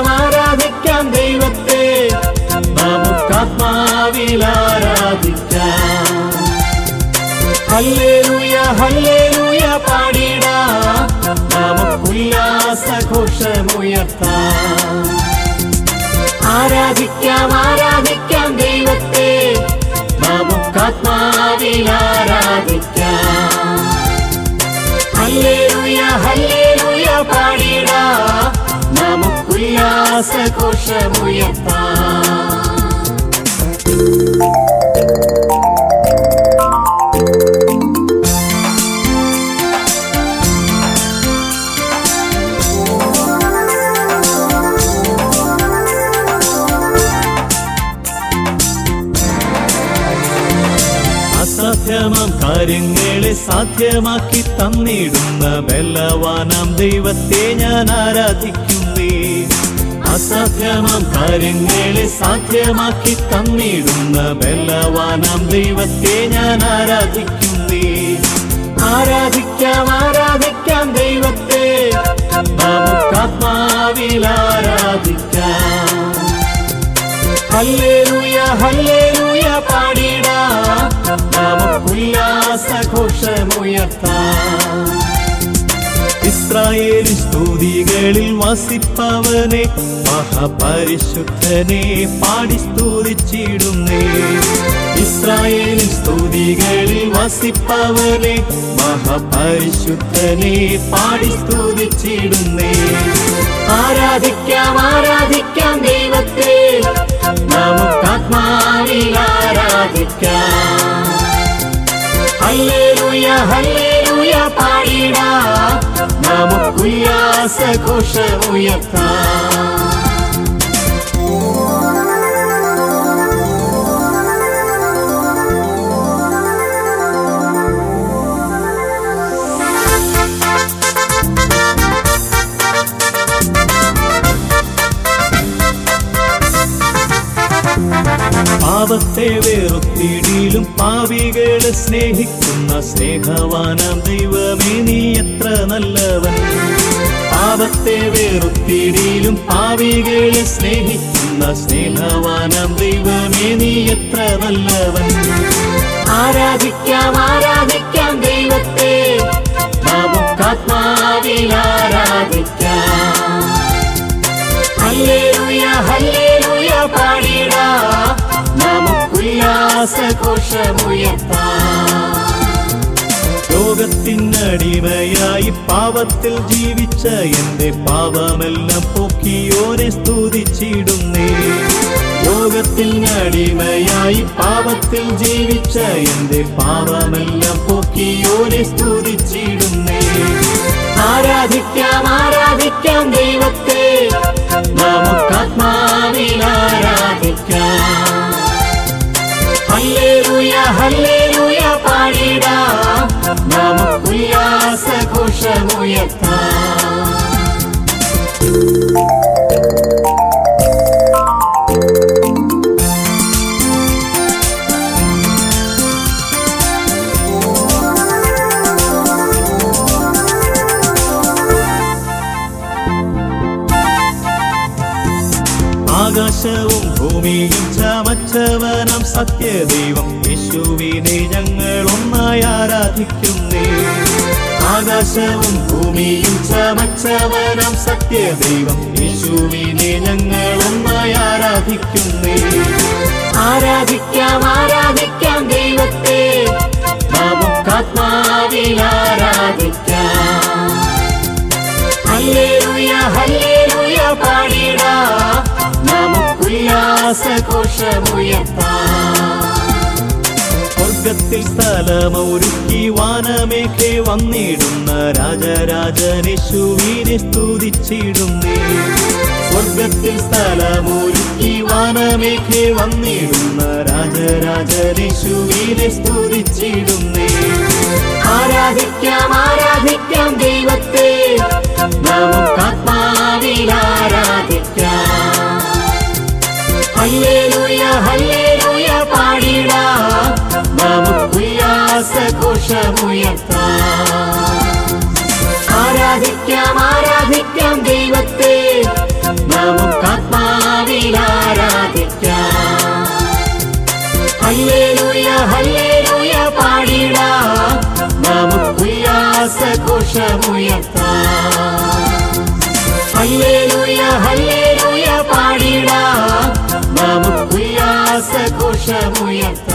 ആരാധിക്കാം ആരാധിക്കാം ദൈവത്തെ നമുക്കാത്മാവിൽ ആരാധിക്കാം ഹല്ലേലൂയ ഹല്ലേലൂയ പാടിടാം നമുക്കുല്ലാസഘോഷമുയർത്താം ആരാധിക്കാം ആരാധിക്കാം ദൈവത്തെ നമുക്കാത്മാവിൽ ആരാധിക്കാം ഹല്ലേലൂയ ഹല്ലേലൂയ പാടിടാം നമുക്കുല്ലാസഘോഷമുയർത്താം അസാധ്യമാം കാര്യങ്ങളെ സാധ്യമാക്കി തന്നിടുന്ന ബലവാനാം ദൈവത്തെ ഞാൻ ആരാധിക്കുന്നേ അസാധ്യമാം കാര്യങ്ങളെ സാധ്യമാക്കി തന്നിടുന്ന ബലവാനാം ദൈവത്തെ ഞാൻ ആരാധിക്കുന്നേ ആരാധിക്കാം ആരാധിക്കാം ദൈവത്തെ നമുക്കാത്മാവിൽ ആരാധിക്കാം ഹല്ലേലൂയ ഹല്ലേലൂയ പാടിടാം നമുക്കുല്ലാസഘോഷമുയർത്താം ഇസ്രായേലിൻ സ്തുതികളിൽ വസിപ്പവനെ മഹാപരിശുദ്ധനെ പാടി സ്തുതിച്ചിടുന്നേ ഇസ്രായേലിൻ സ്തുതികളിൽ വസിപ്പവനെ മഹാപരിശുദ്ധനെ പാടി സ്തുതിച്ചിടുന്നേ ആരാധിക്കാം ആരാധിക്കാം ദൈവത്തെ നമുക്കാത്മാവിൽ ആരാധിക്കാം ഹല്ലേലൂയ ഹല്ലേലൂയ പാടിടാം നമുക്കുല്ലാസഘോഷമുയർത്താം പാപത്തെ വെറുത്തിടിയിലും പാവികളെ സ്നേഹിക്കുന്ന സ്നേഹവാനാം ദൈവമേ നീ എത്ര നല്ലവൻ പാപത്തെ വെറുത്തിടിയിലും പാവികളെ സ്നേഹിക്കുന്ന സ്നേഹവാനാം ദൈവമേ നീ എത്ര നല്ലവൻ ആരാധിക്കാം ആരാധിക്കാം ദൈവത്തെ നമുക്കാത്മാവിൽ ആരാധിക്കാം ഹല്ലേലൂയ ഹല്ലേലൂയ പാടിടാം നമുക്കുല്ലാസഘോഷമുയർത്താം ലോകത്തിനടിമയായി പാപത്തിൽ ജീവിച്ച എന്റെ പാപമെല്ലാം പോക്കിയോനെ സ്തുതിച്ചിടുന്നേ ലോകത്തിനടിമയായി പാപത്തിൽ ജീവിച്ച എന്റെ പാപമെല്ലാം പോക്കിയോനെ സ്തുതിച്ചിടുന്നേ ആരാധിക്കാം ആരാധിക്കാം ദൈവത്തെ നമുക്കാത്മാവിൽ ആരാധിക്കാം ഹല്ലേലൂയ ഹല്ലേലൂയ പാടിടാം നമുക്കുല്ലാസഘോഷമുയർത്താം ആകാശവും ഭൂമിയും ചമച്ചവനം സത്യദൈവം യേശുവിനെ ഞങ്ങൾ ഒന്നായി ആരാധിക്കുന്നേ ആകാശവും ഭൂമിയും ചമച്ചവനം സത്യദൈവം യേശുവിനെ ഞങ്ങൾ ഒന്നായി ആരാധിക്കുന്നേ ആരാധിക്കാം ആരാധിക്കാം ദൈവത്തെ നമുക്കാത്മാവിൽ ആരാധിക്കാം ഹല്ലേലൂയ ഹല്ലേലൂയ പാടിടാം നമുക്കുല്ലാസഘോഷമുയർത്താം സ്വർഗത്തിൽ സ്ഥലമൊരുക്കി വാനമേഘെ വന്നിടുന്ന രാജരാജനേശുവിനെ സ്തുതിച്ചിടുന്നേ സ്വർഗത്തിൽ സ്ഥലമൊരുക്കി വാനമേഘെ വന്നിടുന്ന രാജരാജനേശുവിനെ സ്തുതിച്ചിടുന്നേ ആരാധിക്കാം ആരാധിക്കാം ദൈവത്തെ നമുക്കാത്മാവിൽ ആരാധിക്കാം ഹല്ലേലൂയ ഹല്ലേലൂയ പാടിടാം നമുക്കുല്ലാസഘോഷമുയർത്താം ആരാധിക്കാം ആരാധിക്കാം ദൈവത്തെ നമുക്ക് ഹല്ലേലൂയ ഹല്ലേലൂയ പാടിടാം നമുക്കുല്ലാസഘോഷമുയർത്താം